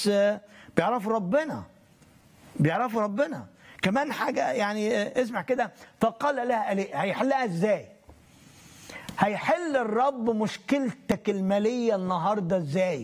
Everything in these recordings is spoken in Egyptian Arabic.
ناس آه، بيعرفوا ربنا بيعرفوا ربنا كمان حاجة يعني آه، اسمع كده فقال لها ألي- هيحلها ازاي هيحل الرب مشكلتك المالية النهاردة ازاي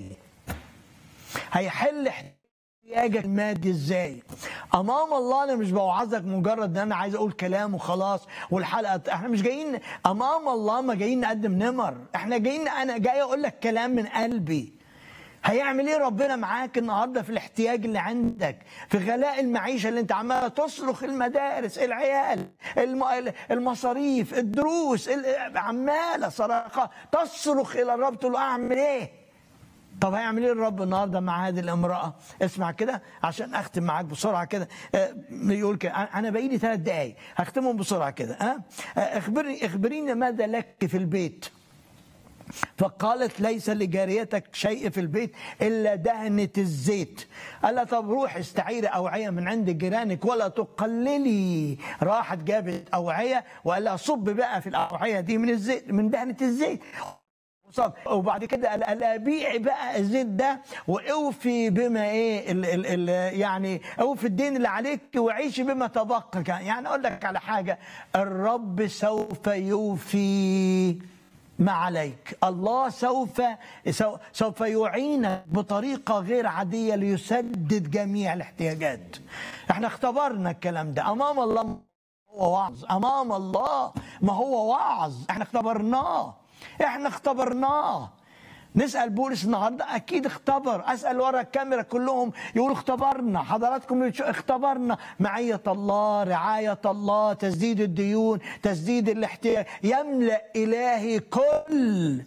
هيحل احتياجك المادي ازاي امام الله انا مش بوعظك مجرد ان انا عايز اقول كلام وخلاص والحلقه احنا مش جايين امام الله ما جايين نقدم نمر احنا جايين انا جاي اقول لك كلام من قلبي هيعمل ايه ربنا معاك النهارده في الاحتياج اللي عندك في غلاء المعيشه اللي انت عماله تصرخ المدارس العيال الم- المصاريف الدروس ال- عماله صراخه تصرخ الى الرب تقول له اعمل ايه طب هيعمل ايه الرب النهارده مع هذه الامراه؟ اسمع كده عشان اختم معاك بسرعه كده آه، يقول كده انا باقي لي ثلاث دقائق هختمهم بسرعه كده ها آه، اخبرني اخبريني ماذا لك في البيت؟ فقالت ليس لجاريتك شيء في البيت الا دهنه الزيت قال لها طب روح استعيري اوعيه من عند جيرانك ولا تقللي راحت جابت اوعيه وقال لها صب بقى في الاوعيه دي من الزيت من دهنه الزيت وصب. وبعد كده قال قال لها بيعي بقى الزيت ده واوفي بما ايه ال ال ال يعني اوفي الدين اللي عليك وعيشي بما تبقى كان يعني اقول لك على حاجه الرب سوف يوفي ما عليك الله سوف سو- سوف يعينك بطريقه غير عاديه ليسدد جميع الاحتياجات احنا اختبرنا الكلام ده امام الله هو وعظ امام الله ما هو وعظ احنا اختبرناه احنا اختبرناه نسال بولس النهارده اكيد اختبر اسال ورا الكاميرا كلهم يقولوا اختبرنا حضراتكم اللي بتشوفوا اختبرنا معيه الله رعايه الله تسديد الديون تسديد الاحتياج يملا الهي كل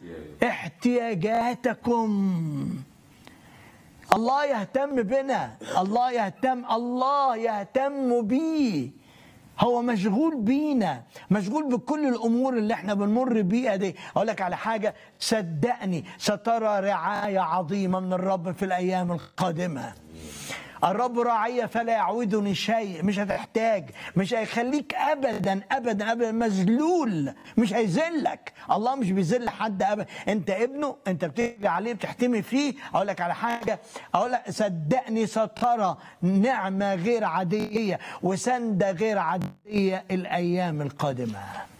احتياجاتكم الله يهتم بنا الله يهتم الله يهتم بيه هو مشغول بينا مشغول بكل الامور اللي احنا بنمر بيها دي اقول لك على حاجه صدقني سترى رعايه عظيمه من الرب في الايام القادمه الرب راعية فلا يعودني شيء مش هتحتاج مش هيخليك ابدا ابدا ابدا مذلول مش هيذلك الله مش بيذل حد ابدا انت ابنه انت بتيجي عليه بتحتمي فيه اقول لك على حاجه اقول لك صدقني سترى نعمه غير عاديه وسنده غير عاديه الايام القادمه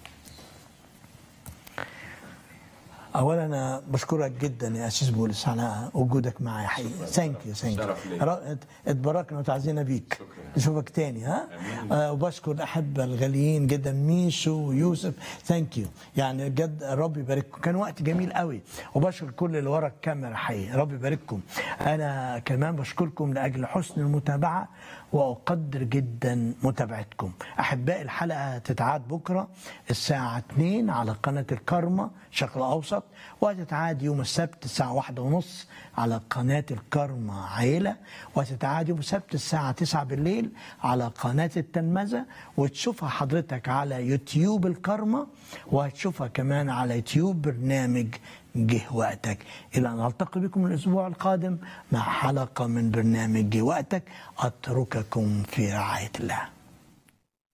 اولا انا بشكرك جدا يا اسيس بولس على وجودك معايا حقيقي ثانك يو ثانك شرف ليا. يو اتبركنا وتعزينا بيك نشوفك تاني ها آه وبشكر الاحبه الغاليين جدا ميشو ويوسف ثانك يو يعني بجد رب يبارككم كان وقت جميل قوي وبشكر كل اللي ورا الكاميرا حقيقي رب يبارككم انا كمان بشكركم لاجل حسن المتابعه واقدر جدا متابعتكم احبائي الحلقه تتعاد بكره الساعه 2 على قناه الكارما شرق الاوسط وهتتعاد يوم السبت الساعه واحدة ونص على قناه الكارما عيله وهتتعاد يوم السبت الساعه 9 بالليل على قناه التلمذه وتشوفها حضرتك على يوتيوب الكارما وهتشوفها كمان على يوتيوب برنامج جه وقتك إلى أن ألتقي بكم الأسبوع القادم مع حلقة من برنامج جه وقتك أترككم في رعاية الله